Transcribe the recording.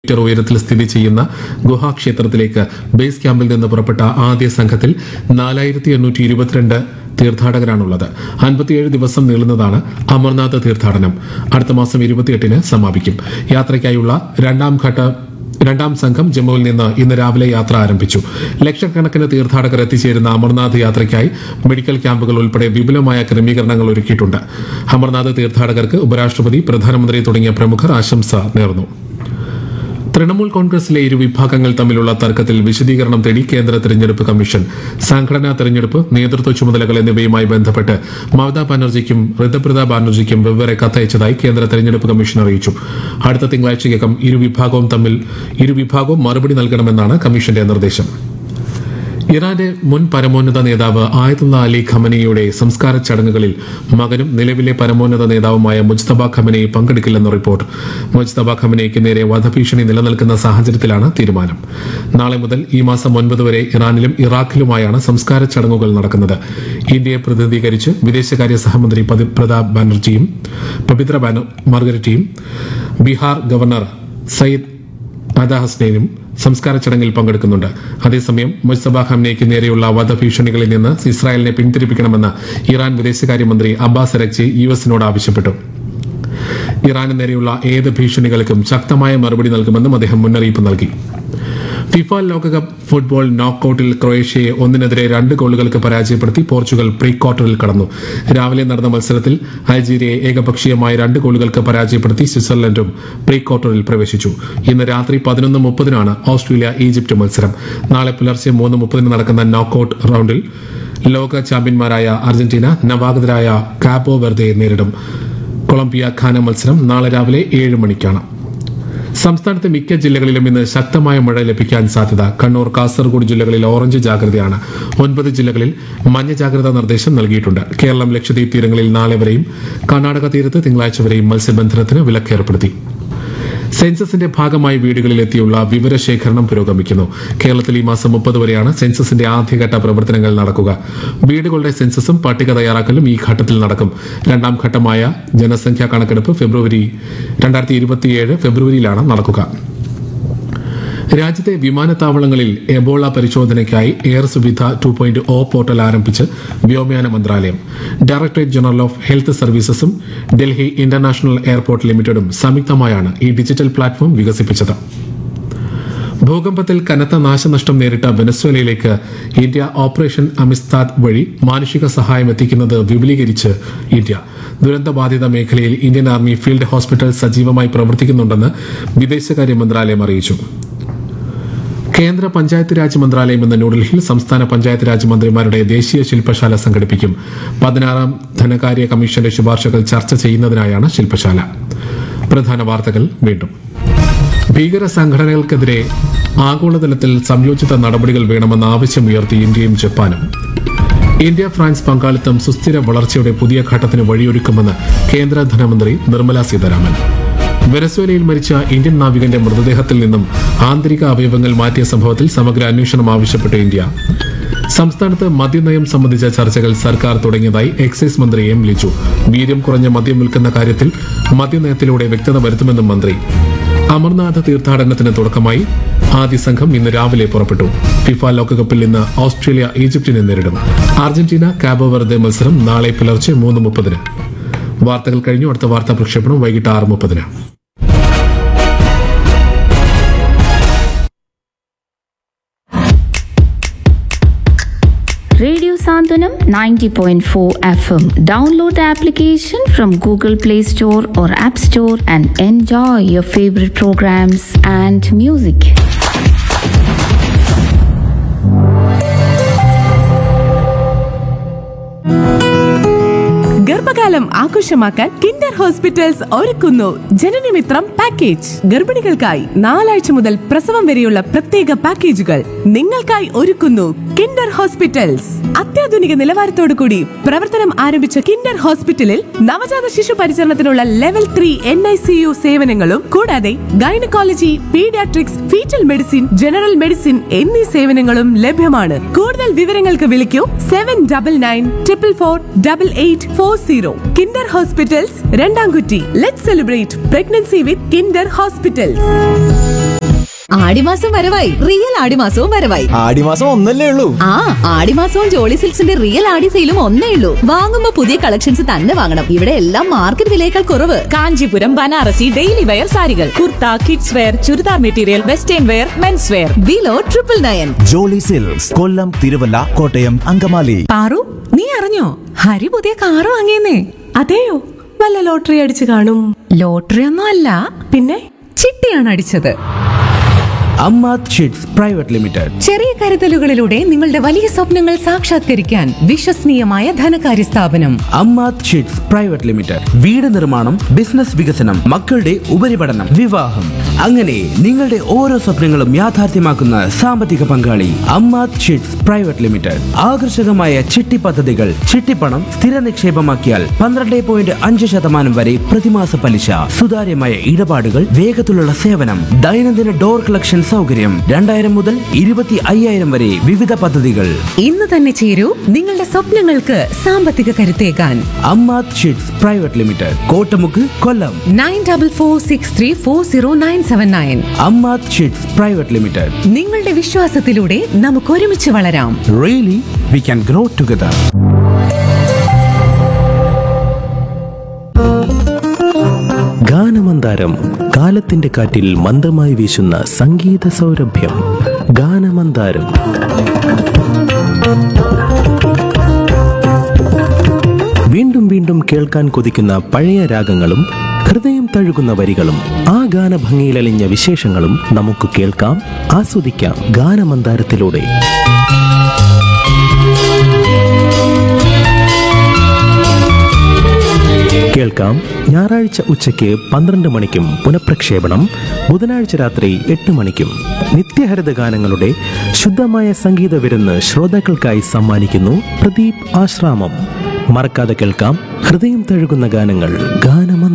Metre ഉയരത്തിൽ സ്ഥിതി ചെയ്യുന്ന ഗുഹാക്ഷേത്രത്തിലേക്ക് ബേസ് ക്യാമ്പിൽ നിന്ന് പുറപ്പെട്ട ആദ്യ സംഘത്തിൽ നാലായിരത്തി എണ്ണൂറ്റി ഇരുപത്തിരണ്ട് തീർത്ഥാടകരാണുള്ളത് അൻപത്തിയേഴ് ദിവസം നീളുന്നതാണ് അമർനാഥ് തീർത്ഥാടനം അടുത്ത മാസം ഇരുപത്തിയെട്ടിന് സമാപിക്കും യാത്രയ്ക്കായുള്ള രണ്ടാം ഘട്ട രണ്ടാം സംഘം ജമ്മുവിൽ നിന്ന് ഇന്ന് രാവിലെ യാത്ര ആരംഭിച്ചു ലക്ഷക്കണക്കിന് തീർത്ഥാടകർ എത്തിച്ചേരുന്ന അമർനാഥ് യാത്രയ്ക്കായി മെഡിക്കൽ ക്യാമ്പുകൾ ഉൾപ്പെടെ വിപുലമായ ക്രമീകരണങ്ങൾ ഒരുക്കിയിട്ടുണ്ട് അമർനാഥ് തീർത്ഥാടകർക്ക് ഉപരാഷ്ട്രപതി പ്രധാനമന്ത്രി തുടങ്ങിയ പ്രമുഖർ ആശംസ നേർന്നു തൃണമൂൽ കോൺഗ്രസിലെ ഇരു വിഭാഗങ്ങൾ തമ്മിലുള്ള തർക്കത്തിൽ വിശദീകരണം തേടി കേന്ദ്ര തെരഞ്ഞെടുപ്പ് കമ്മീഷൻ സംഘടനാ തെരഞ്ഞെടുപ്പ് നേതൃത്വ ചുമതലകൾ എന്നിവയുമായി ബന്ധപ്പെട്ട് മമതാ ബാനർജിക്കും ഋതപ്രത ബാനർജിക്കും വെവ്വേറെ കത്തയച്ചതായി കേന്ദ്ര തെരഞ്ഞെടുപ്പ് കമ്മീഷൻ അറിയിച്ചു അടുത്ത തിങ്കളാഴ്ചയ്ക്കകം ഇരു വിഭാഗവും തമ്മിൽ ഇരു വിഭാഗവും മറുപടി നൽകണമെന്നാണ് കമ്മീഷന്റെ നിർദ്ദേശം ഇറാന്റെ മുൻ പരമോന്നത നേതാവ് ആയതുള്ള അലി ഖമനിയുടെ സംസ്കാര ചടങ്ങുകളിൽ മകനും നിലവിലെ പരമോന്നത നേതാവുമായ മുജ്തബ ഖമനി പങ്കെടുക്കില്ലെന്ന് റിപ്പോർട്ട് മുജ്തബ ഖമനിക്ക് നേരെ വധഭീഷണി നിലനിൽക്കുന്ന സാഹചര്യത്തിലാണ് തീരുമാനം നാളെ മുതൽ ഈ മാസം ഒൻപത് വരെ ഇറാനിലും ഇറാഖിലുമായാണ് സംസ്കാര ചടങ്ങുകൾ നടക്കുന്നത് ഇന്ത്യയെ പ്രതിനിധീകരിച്ച് വിദേശകാര്യ സഹമന്ത്രി പതിപ്രത ബാനർജിയും പവിത്ര ബാനർ മാർഗരറ്റിയും ബീഹാർ ഗവർണർ സയ്യിദ് അദ ഹസ്നൈനും സംസ്കാര ചടങ്ങിൽ പങ്കെടുക്കുന്നുണ്ട് അതേസമയം മുസ്തബ ഖംനയ്ക്ക് നേരെയുള്ള വധഭീഷണികളിൽ നിന്ന് ഇസ്രായേലിനെ പിന്തിരിപ്പിക്കണമെന്ന് ഇറാൻ വിദേശകാര്യമന്ത്രി അബ്ബാസ് അരക്ചി യു എസിനോട് ആവശ്യപ്പെട്ടു ഇറാന് നേരെയുള്ള ഏത് ഭീഷണികൾക്കും ശക്തമായ മറുപടി നൽകുമെന്നും അദ്ദേഹം മുന്നറിയിപ്പ് നൽകി ഫിഫ ലോകകപ്പ് ഫുട്ബോൾ നോക്കൌട്ടിൽ ക്രൊയേഷ്യയെ ഒന്നിനെതിരെ രണ്ട് ഗോളുകൾക്ക് പരാജയപ്പെടുത്തി പോർച്ചുഗൽ പ്രീ ക്വാർട്ടറിൽ കടന്നു രാവിലെ നടന്ന മത്സരത്തിൽ അൾജീരിയയെ ഏകപക്ഷീയമായ രണ്ട് ഗോളുകൾക്ക് പരാജയപ്പെടുത്തി സ്വിറ്റ്സർലൻഡും പ്രീ ക്വാർട്ടറിൽ പ്രവേശിച്ചു ഇന്ന് രാത്രി പതിനൊന്ന് മുപ്പതിനാണ് ഓസ്ട്രേലിയ ഈജിപ്ത് മത്സരം നാളെ പുലർച്ചെ മൂന്ന് മുപ്പതിന് നടക്കുന്ന നോക്കൌട്ട് റൌണ്ടിൽ ലോക ചാമ്പ്യന്മാരായ അർജന്റീന നവാഗതരായ കാപ്പോ വെർദയെ നേരിടും കൊളംബിയ ഖാന മത്സരം നാളെ രാവിലെ ഏഴ് മണിക്കാണ് സംസ്ഥാനത്തെ മിക്ക ജില്ലകളിലും ഇന്ന് ശക്തമായ മഴ ലഭിക്കാൻ സാധ്യത കണ്ണൂർ കാസർഗോഡ് ജില്ലകളിൽ ഓറഞ്ച് ജാഗ്രതയാണ് ഒൻപത് ജില്ലകളിൽ മഞ്ഞ ജാഗ്രതാ നിർദ്ദേശം നൽകിയിട്ടുണ്ട് കേരളം ലക്ഷദ്വീപ് തീരങ്ങളിൽ നാളെ വരെയും കർണാടക തീരത്ത് തിങ്കളാഴ്ച വരെയും മത്സ്യബന്ധനത്തിന് വിലക്കേർപ്പെടുത്തി സെൻസസിന്റെ ഭാഗമായി വീടുകളിലെത്തിയുള്ള വിവരശേഖരണം പുരോഗമിക്കുന്നു കേരളത്തിൽ ഈ മാസം മുപ്പത് വരെയാണ് സെൻസസിന്റെ ആദ്യഘട്ട പ്രവർത്തനങ്ങൾ നടക്കുക വീടുകളുടെ സെൻസസും പട്ടിക തയ്യാറാക്കലും ഈ ഘട്ടത്തിൽ നടക്കും രണ്ടാം ഘട്ടമായ ജനസംഖ്യാ കണക്കെടുപ്പ് ഫെബ്രുവരി രണ്ടായിരത്തി ഇരുപത്തിയേഴ് ഫെബ്രുവരിയിലാണ് നടക്കുക രാജ്യത്തെ വിമാനത്താവളങ്ങളിൽ എബോള പരിശോധനയ്ക്കായി air Suvidha two point O portal ആരംഭിച്ച് വ്യോമയാന മന്ത്രാലയം ഡയറക്ടറേറ്റ് ജനറൽ ഓഫ് ഹെൽത്ത് സർവീസസും ഡൽഹി ഇന്റർനാഷണൽ എയർപോർട്ട് ലിമിറ്റഡും സംയുക്തമായാണ് ഈ ഡിജിറ്റൽ പ്ലാറ്റ്ഫോം വികസിപ്പിച്ചത് ഭൂകമ്പത്തിൽ കനത്ത നാശനഷ്ടം നേരിട്ട വെനസ്വേലയിലേക്ക് ഇന്ത്യ ഓപ്പറേഷൻ അമിസ്താദ് വഴി മാനുഷിക സഹായം എത്തിക്കുന്നത് വിപുലീകരിച്ച് ഇന്ത്യ ദുരന്തബാധിത മേഖലയിൽ ഇന്ത്യൻ ആർമി ഫീൽഡ് ഹോസ്പിറ്റൽ സജീവമായി പ്രവർത്തിക്കുന്നുണ്ടെന്ന് വിദേശകാര്യ മന്ത്രാലയം അറിയിച്ചു കേന്ദ്ര പഞ്ചായത്ത് രാജ് മന്ത്രാലയം ഇന്ന് ന്യൂഡൽഹിയിൽ സംസ്ഥാന പഞ്ചായത്ത് രാജ് മന്ത്രിമാരുടെ ദേശീയ ശില്പശാല സംഘടിപ്പിക്കും പതിനാറാം ധനകാര്യ കമ്മീഷന്റെ ശുപാർശകൾ ചർച്ച ചെയ്യുന്നതിനായാണ് ശില്പശാല പ്രധാന വാർത്തകൾ വീണ്ടും ഭീകര സംഘടനകൾക്കെതിരെ ആഗോളതലത്തിൽ സംയോജിത നടപടികൾ വേണമെന്ന ആവശ്യമുയർത്തി ഇന്ത്യയും ജപ്പാനും ഇന്ത്യ ഫ്രാൻസ് പങ്കാളിത്തം സുസ്ഥിര വളർച്ചയുടെ പുതിയ ഘട്ടത്തിന് വഴിയൊരുക്കുമെന്ന് കേന്ദ്ര ധനമന്ത്രി നിർമ്മല സീതാരാമൻ വെനസ്വേലയിൽ മരിച്ച ഇന്ത്യൻ നാവികന്റെ മൃതദേഹത്തിൽ നിന്നും ആന്തരിക അവയവങ്ങൾ മാറ്റിയ സംഭവത്തിൽ സമഗ്ര അന്വേഷണം ആവശ്യപ്പെട്ട് ഇന്ത്യ സംസ്ഥാനത്ത് മദ്യനയം സംബന്ധിച്ച ചർച്ചകൾ സർക്കാർ തുടങ്ങിയതായി എക്സൈസ് മന്ത്രി എം ലിജു വീര്യം കുറഞ്ഞ മദ്യം വിൽക്കുന്ന കാര്യത്തിൽ മദ്യനയത്തിലൂടെ വ്യക്തത വരുത്തുമെന്നും മന്ത്രി അമർനാഥ് തീർത്ഥാടനത്തിന് തുടക്കമായി ആദ്യ സംഘം ഇന്ന് രാവിലെ പുറപ്പെട്ടു ഫിഫ ലോകകപ്പിൽ ഇന്ന് ഓസ്ട്രേലിയ ഈജിപ്തിനെ നേരിടും അർജന്റീന കാബോ വെർദെ മത്സരം നാളെ പുലർച്ചെ മൂന്ന് മുപ്പതിന് വാർത്തകൾ കഴിഞ്ഞു അടുത്ത വാർത്താ പ്രക്ഷേപണം വൈകിട്ട് ആറ് മുപ്പതിന് Radio Santanam 90.4 FM. Download the application from Google Play Store or App Store and enjoy your favorite programs and music. ഗർഭകാലം ആഘോഷമാക്കാൻ കിൻഡർ ഹോസ്പിറ്റൽസ് ഒരുക്കുന്നു ജനനമിത്രം പാക്കേജ് ഗർഭിണികൾക്കായി നാലാഴ്ച മുതൽ പ്രസവം വരെയുള്ള പ്രത്യേക പാക്കേജുകൾ നിങ്ങൾക്കായി ഒരുക്കുന്നു കിൻഡർ ഹോസ്പിറ്റൽസ് അത്യാധുനിക നിലവാരത്തോടു കൂടി പ്രവർത്തനം ആരംഭിച്ച കിൻഡർ ഹോസ്പിറ്റലിൽ നവജാത ശിശു പരിചരണത്തിനുള്ള level three N I C U സേവനങ്ങളും കൂടാതെ gynaecology paediatrics foetal medicine general medicine എന്നീ സേവനങ്ങളും ലഭ്യമാണ് കൂടുതൽ വിവരങ്ങൾക്ക് വിളിക്കൂ seven double nine triple four double eight four zero Kinder hospitals രണ്ടാംകുറ്റി let celebrate pregnancy with Kinder hospitals ആടിമാസം വരവായി റിയൽ ആടിമാസവും വരവായി ആടിമാസം ഒന്നല്ലേ ഉള്ളൂ ആ ആടിമാസവും ജോളി സിൽക്സിന്റെ റിയൽ ആടി സെയിലും ഒന്നേ ഉള്ളൂ വാങ്ങുമ്പോ പുതിയ കളക്ഷൻസ് തന്നെ വാങ്ങണം ഇവിടെ എല്ലാം മാർക്കറ്റ് വിലയേക്കാൾ കുറവ് കാഞ്ചീപുരം ബനാറസി ഡെയിലി വെയർ സാരികൾ kurta kids wear churidar material western wear men's wear below triple nine Jolly silks Kollam Thiruvalla Kottayam Angamaly Paru നീ അറിഞ്ഞോ ഹരി പുതിയ കാറ് വാങ്ങിയെന്നേ അതെയോ വല്ല ലോട്ടറി അടിച്ചു കാണും ലോട്ടറി ഒന്നും അല്ല പിന്നെ ചിട്ടിയാണ് അടിച്ചത് അമ്മാത് ഷീറ്റ്സ് പ്രൈവറ്റ് ലിമിറ്റഡ് ചെറിയ കരുതലുകളിലൂടെ നിങ്ങളുടെ വലിയ സ്വപ്നങ്ങൾ സാക്ഷാത്കരിക്കാൻ വിശ്വസനീയമായ ധനകാര്യ സ്ഥാപനം അമ്മാത് ഷീറ്റ്സ് പ്രൈവറ്റ് ലിമിറ്റഡ് വീട് നിർമ്മാണം ബിസിനസ് വികസനം മക്കളുടെ ഉപരിപഠനം വിവാഹം അങ്ങനെ നിങ്ങളുടെ ഓരോ സ്വപ്നങ്ങളും യാഥാർത്ഥ്യമാക്കുന്ന സാമ്പത്തിക പങ്കാളി അമ്മാത് ഷീറ്റ്സ് പ്രൈവറ്റ് ലിമിറ്റഡ് ആകർഷകമായ ചിട്ടി പദ്ധതികൾ ചിട്ടിപ്പണം സ്ഥിര നിക്ഷേപമാക്കിയാൽ പന്ത്രണ്ട് പോയിന്റ് അഞ്ച് ശതമാനം വരെ പ്രതിമാസ പലിശ സുതാര്യമായ ഇടപാടുകൾ വേഗത്തിലുള്ള സേവനം ദൈനംദിന ഡോർ കളക്ഷൻ സൗകര്യം രണ്ടായിരം മുതൽ ഇരുപത്തി അയ്യായിരം വരെ വിവിധ പദ്ധതികൾ ഇന്ന് തന്നെ ചേരൂ നിങ്ങളുടെ സ്വപ്നങ്ങൾക്ക് സാമ്പത്തിക കരുത്തേകാൻ Ammath chits private limited Kottamukku Kollam nine double four six three four zero nine seven nine Ammath chits private limited നിങ്ങളുടെ വിശ്വാസത്തിലൂടെ നമുക്ക് ഒരുമിച്ച് വളരാം really we can grow together ഗാനമന്ദാരം കാലത്തിന്റെ കാറ്റിൽ മന്ദമായി വീശുന്ന സംഗീത സൗരഭ്യം ഗാനമന്ദാരം വീണ്ടും വീണ്ടും കേൾക്കാൻ കൊതിക്കുന്ന പഴയ രാഗങ്ങളും ഹൃദയം തഴുകുന്ന വരികളും ആ ഗാനഭംഗിയിലലിഞ്ഞ വിശേഷങ്ങളും നമുക്ക് കേൾക്കാം ആസ്വദിക്കാം ഗാനമന്ദാരത്തിലൂടെ കേൾക്കാം ഞായറാഴ്ച ഉച്ചയ്ക്ക് പന്ത്രണ്ട് മണിക്കും പുനഃപ്രക്ഷേപണം ബുധനാഴ്ച രാത്രി എട്ട് മണിക്കും നിത്യഹരിത ഗാനങ്ങളുടെ ശുദ്ധമായ സംഗീത വിരുന്ന് ശ്രോതാക്കൾക്കായി സമ്മാനിക്കുന്നു പ്രദീപ് ആശ്രാമം മറക്കാതെ കേൾക്കാം ഹൃദയം തഴുകുന്ന ഗാനങ്ങൾ ഗാനമന്ദ